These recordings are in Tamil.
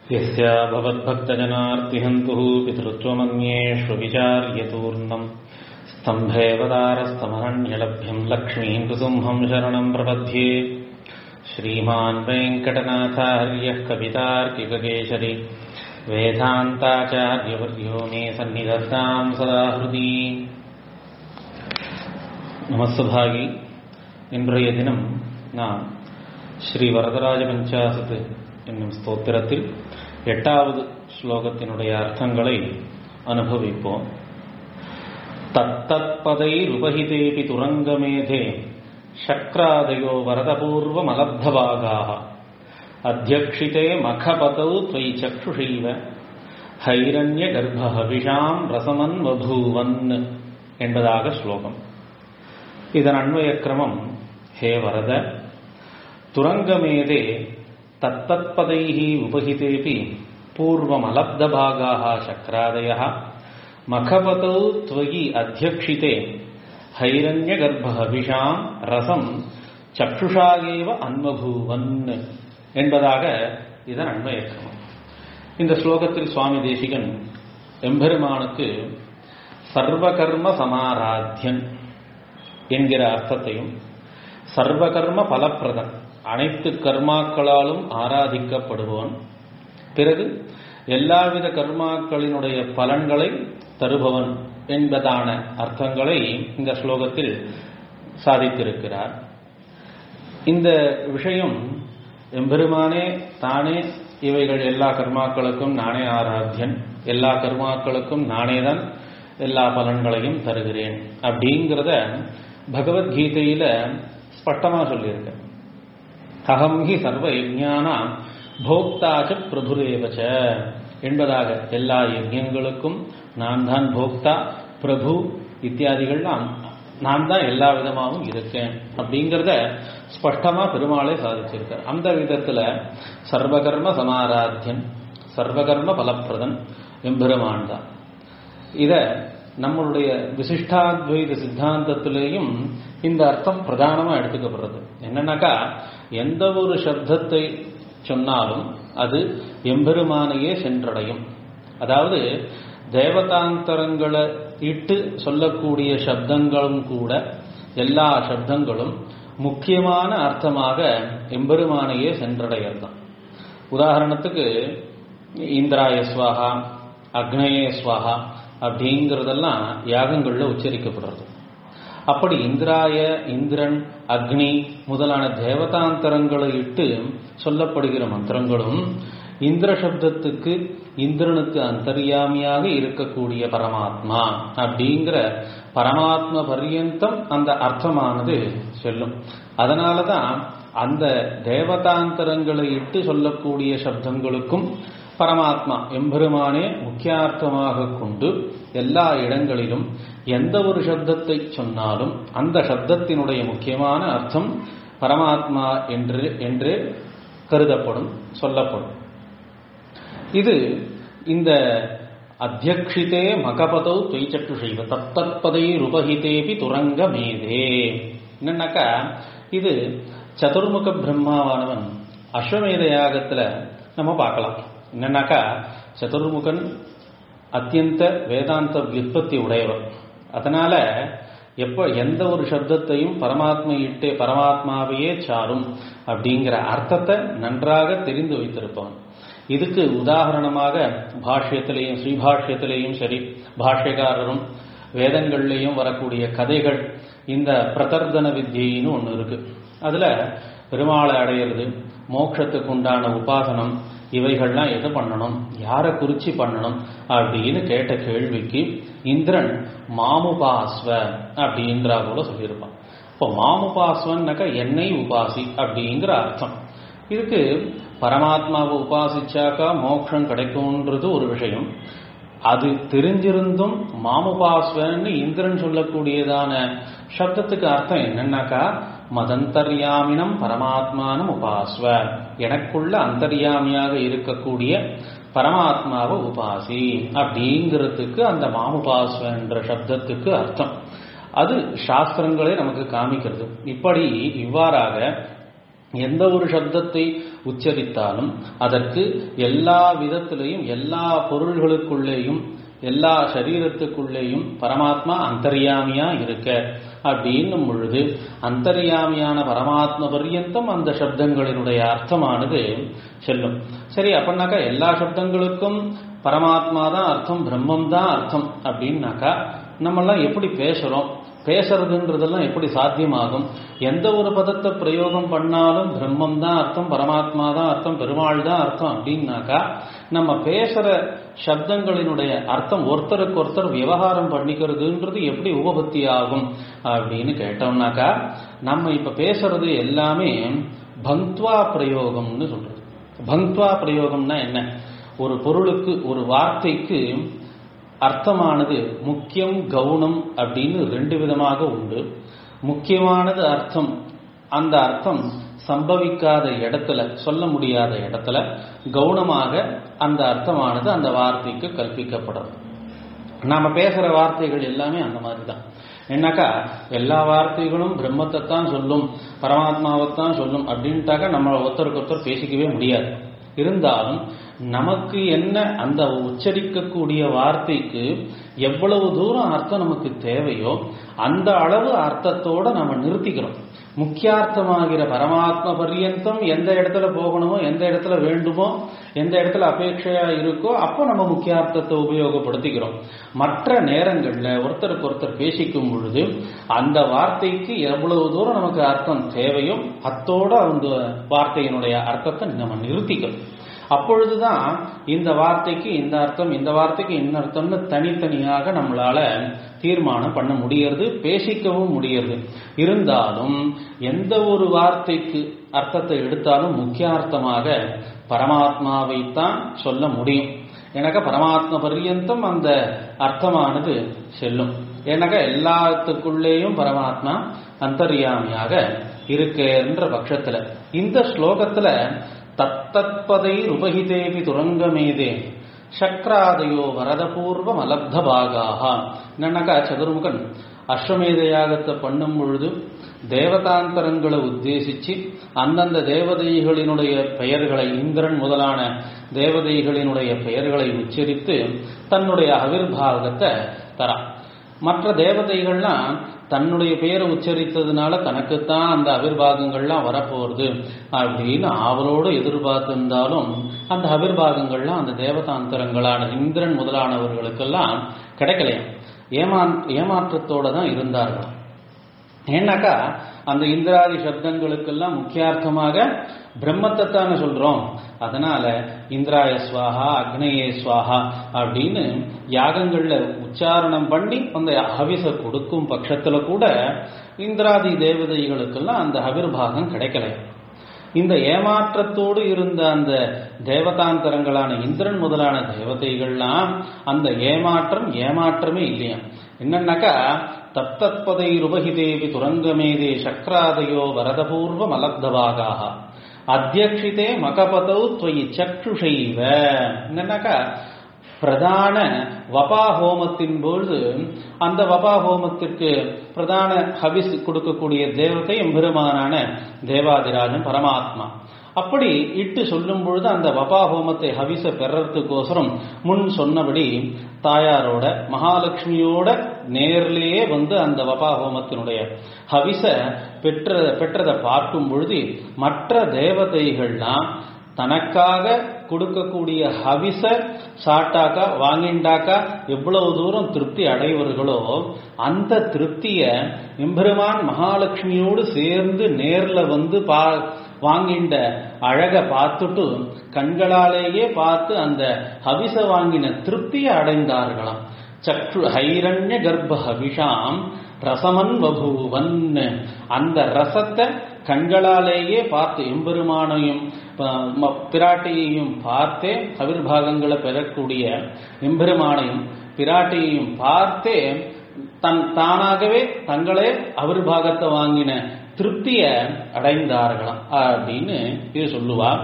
यस्या भवद्भक्तजनार्तिहन्तुः पितृत्वमन्येष्व विचार्यतूर्णम् स्तम्भेवदारस्तमहन्यलभ्यम् लक्ष्मीम् कुसुम्हम् शरणम् प्रपद्ये श्रीमान् वेङ्कटनाथार्यः कवितार्किककेशरि वेदान्ताचार्यवर्यो मे सन्निधत्ताम् सदा हृदि நமஸ்துபாகி இன்றைய தினம் நாம் ஸ்ரீ வரதராஜ பஞ்சாசத்து என்னும் ஸ்தோத்திரத்தில் எட்டாவது ஸ்லோகத்தினுடைய அர்த்தங்களை அனுபவிப்போம் தத்தத்பதைருபகிதேபி துரங்கமேதே சக்ராதயோ வரதபூர்வமலப்தபாகாः அத்தியக்ஷிதே மகபதௌ त्वयि चक्षुषैव ஹைரண்யகர்ப்பஹவிஷாம் ரசமன் வபூவன் என்பதாக ஸ்லோகம் இதன் அன்வய கிரமம் ஹே வரத துரங்கமேதே தத்தத்பதைः உபகிதேபி பூர்வமலப்தபாகாः சக்ராதயः மகபதௌ त्वयि அத்தியக்ஷிதே ஹைரண்யகர்ப்பஹவிஷாம் ரசம் சக்ஷுஷாகேவ அன்வபூவன் என்பதாக இதன் அன்வய கிரமம் இந்த ஸ்லோகத்தில் சுவாமி தேசிகன் எம்பெருமானுக்கு சர்வகர்ம சமாராத்தியன் என்கிற அர்த்தத்தையும் சர்வகர்ம பலப்பிரதன் அனைத்து கர்மாக்களாலும் ஆராதிக்கப்படுபவன் பிறகு எல்லாவித கர்மாக்களினுடைய பலன்களை தருபவன் என்பதான அர்த்தங்களை இந்த ஸ்லோகத்தில் சாதித்திருக்கிறார் இந்த விஷயம் எம்பெருமானே தானே இவைகள் எல்லா கர்மாக்களுக்கும் நானே ஆராத்தியன் எல்லா கர்மாக்களுக்கும் நானே தான் எல்லா பலன்களையும் தருகிறேன் அப்படிங்கிறத பகவத்கீதையில ஸ்பஷ்டமா சொல்லியிருக்க அகம் ஹி சர்வ யஜானாம் போக்தாச்ச பிரபுரேவச்ச என்பதாக எல்லா யஜ்யங்களுக்கும் நான் தான் போக்தா பிரபு இத்தியாதிகள்லாம் நான் தான் எல்லா விதமாகவும் இருக்கேன் அப்படிங்கிறத ஸ்பஷ்டமா பெருமாளே சாதிச்சிருக்கார் அந்த விதத்துல சர்வகர்ம சமாராத்தியன் சர்வகர்ம பலப்பிரதன் எம்பெருமான் தான் இத நம்மளுடைய விசிஷ்டாத்வைத சித்தாந்தத்திலேயும் இந்த அர்த்தம் பிரதானமா எடுத்துக்கப்படுறது என்னன்னாக்கா எந்த ஒரு சப்தத்தை சொன்னாலும் அது எம்பெருமானையே சென்றடையும் அதாவது தேவதாந்தரங்களை இட்டு சொல்லக்கூடிய சப்தங்களும் கூட எல்லா சப்தங்களும் முக்கியமான அர்த்தமாக எம்பெருமானையே சென்றடையறதான் உதாரணத்துக்கு இந்திராய ஸ்வாகா அக்னயே ஸ்வாகா அப்படிங்கிறதெல்லாம் யாகங்கள்ல உச்சரிக்கப்படுறது அப்படி இந்திராய இந்திரன் அக்னி முதலான தேவதாந்தரங்களை இட்டு சொல்லப்படுகிற மந்திரங்களும் இந்திர சப்தத்துக்கு இந்திரனுக்கு அந்தர்யாமியாக இருக்கக்கூடிய பரமாத்மா அப்படிங்கிற பரமாத்ம பர்யந்தம் அந்த அர்த்தமானது செல்லும் அதனாலதான் அந்த தேவதாந்தரங்களை இட்டு சொல்லக்கூடிய சப்தங்களுக்கும் பரமாத்மா எம்பெருமானே முக்கியார்த்தமாக கொண்டு எல்லா இடங்களிலும் எந்த ஒரு சப்தத்தை சொன்னாலும் அந்த சப்தத்தினுடைய முக்கியமான அர்த்தம் பரமாத்மா என்று என்று கருதப்படும் சொல்லப்படும் இது இந்த அத்தியக்ஷிதே மகபதௌ தொய்ச்சட்டு செய்வ தத்தத்பதை ருபகிதேபி துரங்க மேதே என்னன்னாக்கா இது சதுர்முக பிரம்மாவானவன் அஸ்வமேத யாகத்துல நம்ம பார்க்கலாம் என்னன்னாக்கா சதுர்முகன் அத்தியந்த வேதாந்த வியுற்பத்தி உடையவர் அதனால எப்ப எந்த ஒரு சப்தத்தையும் பரமாத்மா இட்டே பரமாத்மாவையே சாரும் அப்படிங்கிற அர்த்தத்தை நன்றாக தெரிந்து வைத்திருப்பவன் இதுக்கு உதாரணமாக பாஷ்யத்திலேயும் ஸ்ரீபாஷ்யத்திலேயும் சரி பாஷ்யக்காரரும் வேதங்கள்லேயும் வரக்கூடிய கதைகள் இந்த பிரதர்தன வித்தியின்னு ஒன்று இருக்கு அதுல பெருமாளை அடையிறது மோட்சத்துக்கு உண்டான உபாசனம் இவைகள்லாம் எது பண்ணணும் யாரை குறிச்சி பண்ணணும் அப்படின்னு கேட்ட கேள்விக்கு இந்திரன் மாமுபாஸ்வ அப்படின்றா கூட சொல்லியிருப்பான் இப்போ மாமுபாஸ்வன்னாக்கா என்னை உபாசி அப்படிங்கிற அர்த்தம் இதுக்கு பரமாத்மாவை உபாசிச்சாக்கா மோட்சம் கிடைக்கும்ன்றது ஒரு விஷயம் அது தெரிஞ்சிருந்தும் மாமுபாஸ்வன்னு இந்திரன் சொல்லக்கூடியதான சப்தத்துக்கு அர்த்தம் என்னன்னாக்கா மதந்தர்யாமினம் பரமாத்மானம் உபாஸ்வ எனக்குள்ள அந்தர்யாமியாக இருக்கக்கூடிய பரமாத்மாவை உபாசி அப்படிங்கிறதுக்கு அந்த மாமுபாஸ்வ என்ற சப்தத்துக்கு அர்த்தம் அது சாஸ்திரங்களே நமக்கு காமிக்கிறது இப்படி இவ்வாறாக எந்த ஒரு சப்தத்தை உச்சரித்தாலும் அதற்கு எல்லா விதத்திலையும் எல்லா பொருள்களுக்குள்ளேயும் எல்லா சரீரத்துக்குள்ளேயும் பரமாத்மா அந்தர்யாமியா இருக்க அப்படின்னும் பொழுது அந்தர்யாமியான பரமாத்ம பர்யந்தம் அந்த சப்தங்களினுடைய அர்த்தமானது செல்லும் சரி அப்படின்னாக்கா எல்லா சப்தங்களுக்கும் பரமாத்மா தான் அர்த்தம் பிரம்மம் தான் அர்த்தம் அப்படின்னாக்கா நம்மெல்லாம் எப்படி பேசுறோம் பேசுறதுன்றதெல்லாம் எப்படி சாத்தியமாகும் எந்த ஒரு பதத்தை பிரயோகம் பண்ணாலும் பிரம்மம் தான் அர்த்தம் பரமாத்மா தான் அர்த்தம் பெருமாள் தான் அர்த்தம் அப்படின்னாக்கா நம்ம பேசுற சப்தங்களினுடைய அர்த்தம் ஒருத்தருக்கு ஒருத்தர் விவகாரம் பண்ணிக்கிறதுன்றது எப்படி உபபத்தி ஆகும் அப்படின்னு கேட்டோம்னாக்கா நம்ம இப்ப பேசுறது எல்லாமே பங்க்வா பிரயோகம்னு சொல்றது பங்க்வா பிரயோகம்னா என்ன ஒரு பொருளுக்கு ஒரு வார்த்தைக்கு அர்த்தமானது முக்கியம் கவுனம் அப்படின்னு ரெண்டு விதமாக உண்டு முக்கியமானது அர்த்தம் அந்த அர்த்தம் சம்பவிக்காத இடத்துல சொல்ல முடியாத இடத்துல கவுனமாக அந்த அர்த்தமானது அந்த வார்த்தைக்கு கல்பிக்கப்படும் நாம பேசுற வார்த்தைகள் எல்லாமே அந்த மாதிரி தான் என்னக்கா எல்லா வார்த்தைகளும் பிரம்மத்தை தான் சொல்லும் பரமாத்மாவைத்தான் சொல்லும் அப்படின்ட்டாக்கா நம்ம ஒருத்தருக்கு ஒருத்தர் பேசிக்கவே முடியாது இருந்தாலும் நமக்கு என்ன அந்த உச்சரிக்கக்கூடிய வார்த்தைக்கு எவ்வளவு தூரம் அர்த்தம் நமக்கு தேவையோ அந்த அளவு அர்த்தத்தோட நம்ம நிறுத்திக்கிறோம் முக்கியார்த்தமாகிற பரமாத்ம பர்யந்தம் எந்த இடத்துல போகணுமோ எந்த இடத்துல வேண்டுமோ எந்த இடத்துல அபேட்சையா இருக்கோ அப்போ நம்ம முக்கியார்த்தத்தை உபயோகப்படுத்திக்கிறோம் மற்ற நேரங்கள்ல ஒருத்தருக்கு ஒருத்தர் பேசிக்கும் பொழுது அந்த வார்த்தைக்கு எவ்வளவு தூரம் நமக்கு அர்த்தம் தேவையோ அத்தோட அந்த வார்த்தையினுடைய அர்த்தத்தை நம்ம நிறுத்திக்கிறோம் அப்பொழுதுதான் இந்த வார்த்தைக்கு இந்த அர்த்தம் இந்த வார்த்தைக்கு இந்த அர்த்தம்னு தனித்தனியாக நம்மளால தீர்மானம் பண்ண முடியறது பேசிக்கவும் முடியறது இருந்தாலும் எந்த ஒரு வார்த்தைக்கு அர்த்தத்தை எடுத்தாலும் முக்கியார்த்தமாக பரமாத்மாவைத்தான் சொல்ல முடியும் எனக்கு பரமாத்ம பர்யந்தம் அந்த அர்த்தமானது செல்லும் ஏன்னாக்கா எல்லாத்துக்குள்ளேயும் பரமாத்மா அந்தர்யாமியாக இருக்குன்ற பட்சத்துல இந்த ஸ்லோகத்துல தத்தத்பதை உபகிதேவி துரங்கமேதே சக்ராதயோ வரதபூர்வம் அலப்த பாகாக என்னன்னாக்கா சதுர்முகன் அஸ்வமேத யாகத்தை பண்ணும் பொழுது தேவதாந்தரங்களை உத்தேசிச்சு அந்தந்த தேவதைகளினுடைய பெயர்களை இந்திரன் முதலான தேவதைகளினுடைய பெயர்களை உச்சரித்து தன்னுடைய அவிர்வாகத்தை தரான் மற்ற தேவதைகள்லாம் தன்னுடைய பெயரை உச்சரித்ததுனால தனக்குத்தான் அந்த அவிர்வாகங்கள்லாம் வரப்போறது அப்படின்னு அவரோடு எதிர்பார்த்திருந்தாலும் அந்த அவிர்வாகங்கள்லாம் அந்த தேவதாந்தரங்களான இந்திரன் முதலானவர்களுக்கெல்லாம் கிடைக்கலையாம் ஏமா ஏமாற்றத்தோட தான் இருந்தார்கள் ஏன்னாக்கா அந்த இந்திராதி சப்தங்களுக்கெல்லாம் முக்கியார்த்தமாக பிரம்மத்தை தானே சொல்றோம் அதனால இந்திராய ஸ்வாஹா அக்னயே ஸ்வாஹா அப்படின்னு யாகங்கள்ல உச்சாரணம் பண்ணி அந்த ஹவிச கொடுக்கும் பட்சத்துல கூட இந்திராதி தேவதைகளுக்கெல்லாம் அந்த ஹவிர்பாகம் கிடைக்கல இந்த ஏமாற்றத்தோடு இருந்த அந்த தேவதாந்தரங்களான இந்திரன் முதலான தேவதைகள்லாம் அந்த ஏமாற்றம் ஏமாற்றமே இல்லையா என்னன்னாக்கா தத்தத்பதை ருபகிதேவி துரங்கமேதே சக்ராதயோ வரதபூர்வ மலப்தவாகாக அத்தியக்ஷிதே மகபதௌ துவயி சக்ஷுஷைவ என்னன்னாக்கா பிரதான வபா ஹோமத்தின் பொழுது அந்த வபா ஹோமத்திற்கு பிரதான ஹவிஸ் கொடுக்கக்கூடிய தேவதை எம்பெருமானான தேவாதிராஜன் பரமாத்மா அப்படி இட்டு சொல்லும் பொழுது அந்த வபா ஹோமத்தை ஹவிச பெறறதுக்கோசரம் முன் சொன்னபடி தாயாரோட மகாலட்சுமியோட நேர்லேயே வந்து அந்த வபா ஹோமத்தினுடைய ஹவிச பெற்ற பெற்றதை பார்க்கும் பொழுது மற்ற தேவதைகள்லாம் தனக்காக கொடுக்கக்கூடிய ஹவிச சாட்டாக்கா வாங்கிண்டாக்கா எவ்வளவு தூரம் திருப்தி அடைவர்களோ அந்த திருப்திய எம்பெருமான் மகாலட்சுமியோடு சேர்ந்து நேர்ல வந்து பா வாங்கின்ற அழக பார்த்துட்டு கண்களாலேயே பார்த்து அந்த ஹவிச வாங்கின திருப்தியை அடைந்தார்களாம் சக்ஷு ஹைரண்ய கர்ப்ப ஹவிஷாம் ரசமன் வபூவன் அந்த ரசத்தை கண்களாலேயே பார்த்து எம்பெருமானையும் பிராட்டியையும் பார்த்தே அவிர்வாகங்களை பெறக்கூடிய எம்பெருமானையும் பிராட்டியையும் பார்த்தே தன் தானாகவே தங்களே அவிர்வாகத்தை வாங்கின திருப்திய அடைந்தார்களாம் அப்படின்னு இது சொல்லுவார்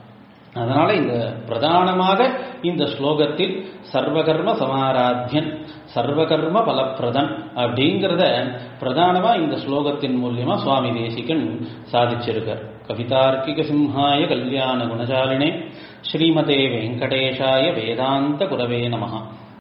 அதனால இந்த பிரதானமாக இந்த ஸ்லோகத்தில் சர்வகர்ம சமாராத்தியன் சர்வகர்ம பலப்பிரதன் அப்படிங்கிறத பிரதானமா இந்த ஸ்லோகத்தின் மூலியமா சுவாமி தேசிகன் சாதிச்சிருக்கார் कवितार्किकसिंहाय कल्याणगुणशालिने श्रीमते वेङ्कटेशाय वेदान्तगुरवे नमः